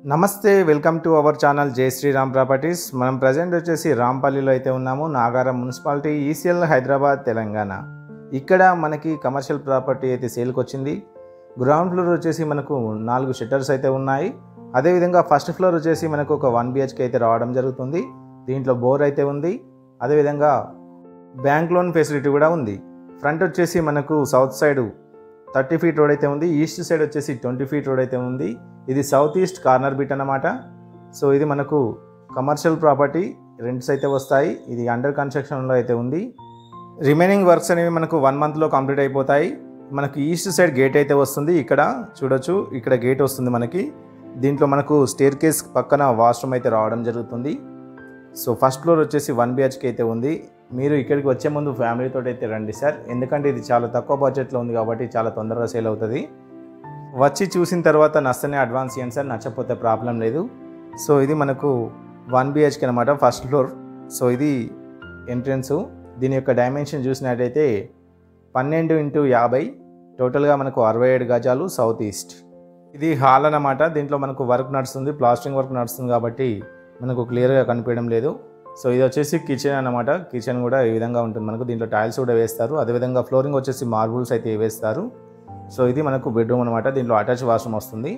నమస్తే welcome to our channel జై Sriram properties మనం ప్రజెంట్ వచ్చేసి రాంపల్లిలో అయితే ఉన్నాము నాగారం మున్సిపాలిటీ ఈసీఎల్ హైదరాబాద్ తెలంగాణ ఇక్కడ మనకి కమర్షియల్ ప్రాపర్టీ అయితే సేల్కి వచ్చింది గ్రౌండ్ ఫ్లోర్ వచ్చేసి మనకు నాలుగు షట్టర్స్ అయితే ఉన్నాయి అదేవిధంగా ఫస్ట్ ఫ్లోర్ వచ్చేసి మనకు ఒక వన్ బిహెచ్కే అయితే రావడం జరుగుతుంది దీంట్లో బోర్ అయితే ఉంది అదేవిధంగా బ్యాంక్ లోన్ ఫెసిలిటీ కూడా ఉంది ఫ్రంట్ వచ్చేసి మనకు south side thirty feet road అయితే ఉంది ఈస్ట్ సైడ్ వచ్చేసి ట్వంటీ ఫీట్ రోడ్ అయితే ఉంది ఇది సౌత్ ఈస్ట్ కార్నర్ బిట్ అన్నమాట సో ఇది మనకు కమర్షియల్ ప్రాపర్టీ రెంట్స్ అయితే వస్తాయి ఇది అండర్ కన్స్ట్రక్షన్లో అయితే ఉంది రిమైనింగ్ వర్క్స్ అనేవి మనకు వన్ మంత్లో కంప్లీట్ అయిపోతాయి మనకు ఈస్ట్ సైడ్ గేట్ అయితే వస్తుంది ఇక్కడ చూడొచ్చు ఇక్కడ గేట్ వస్తుంది మనకి దీంట్లో మనకు స్టేర్ కేస్ పక్కన వాష్రూమ్ అయితే రావడం జరుగుతుంది సో ఫస్ట్ ఫ్లోర్ వచ్చేసి వన్ బిహెచ్కే అయితే ఉంది మీరు ఇక్కడికి వచ్చే ముందు ఫ్యామిలీతో అయితే రండి సార్ ఎందుకంటే ఇది చాలా తక్కువ బడ్జెట్లో ఉంది కాబట్టి చాలా తొందరగా సేల్ అవుతుంది వచ్చి చూసిన తర్వాత నచ్చనే అడ్వాన్స్ ఇవ్వండి సార్ నచ్చకపోతే ప్రాబ్లం లేదు సో ఇది మనకు వన్ బిహెచ్కే అనమాట ఫస్ట్ ఫ్లోర్ సో ఇది ఎంట్రన్స్ దీని యొక్క డైమెన్షన్ చూసినట్టయితే పన్నెండు ఇంటూ యాభై టోటల్గా మనకు అరవై ఏడు గజాలు సౌత్ ఈస్ట్ ఇది హాల్ అన్నమాట దీంట్లో మనకు వర్క్ నడుస్తుంది ప్లాస్టింగ్ వర్క్ నడుస్తుంది కాబట్టి మనకు క్లియర్గా కనిపించడం లేదు సో ఇది వచ్చేసి కిచెన్ అన్నమాట కిచెన్ కూడా ఈ విధంగా ఉంటుంది మనకు దీంట్లో టైల్స్ కూడా వేస్తారు అదేవిధంగా ఫ్లోరింగ్ వచ్చేసి మార్బుల్స్ అయితే వేస్తారు సో ఇది మనకు బెడ్రూమ్ అనమాట దీంట్లో అటాచ్ వాష్రూమ్ వస్తుంది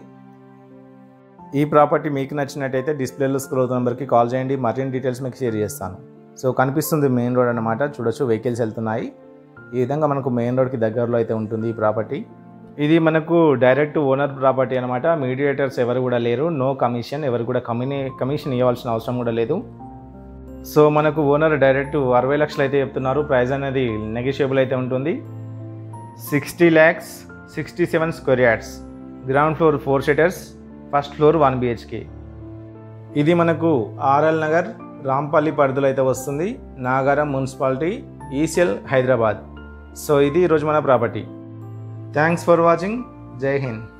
ఈ ప్రాపర్టీ మీకు నచ్చినట్టయితే డిస్ప్లేలో స్క్రోల్ అవుతున్న నెంబర్కి కాల్ చేయండి మరిన్ని డీటెయిల్స్ మీకు షేర్ చేస్తాను సో కనిపిస్తుంది మెయిన్ రోడ్ అనమాట చూడొచ్చు వెహికల్స్ వెళ్తున్నాయి ఈ విధంగా మనకు మెయిన్ రోడ్కి దగ్గరలో అయితే ఉంటుంది ఈ ప్రాపర్టీ ఇది మనకు డైరెక్ట్ ఓనర్ ప్రాపర్టీ అనమాట మీడియేటర్స్ ఎవరు కూడా లేరు నో కమిషన్ ఎవరు కూడా కమిని కమిషన్ ఇవ్వాల్సిన అవసరం కూడా లేదు సో మనకు ఓనర్ డైరెక్ట్ అరవై లక్షలు అయితే చెప్తున్నారు ప్రైస్ అనేది నెగిషియబుల్ అయితే ఉంటుంది sixty lakhs sixty seven square yards ground floor four shutters first floor one BHK ఇది మనకు ఆర్ఎల్ నగర్ రాంపల్లి పరిధిలో అయితే వస్తుంది Nagaram municipality ECL Hyderabad so ఇది ఈరోజు మన ప్రాపర్టీ థ్యాంక్స్ ఫర్ వాచింగ్ జై హింద్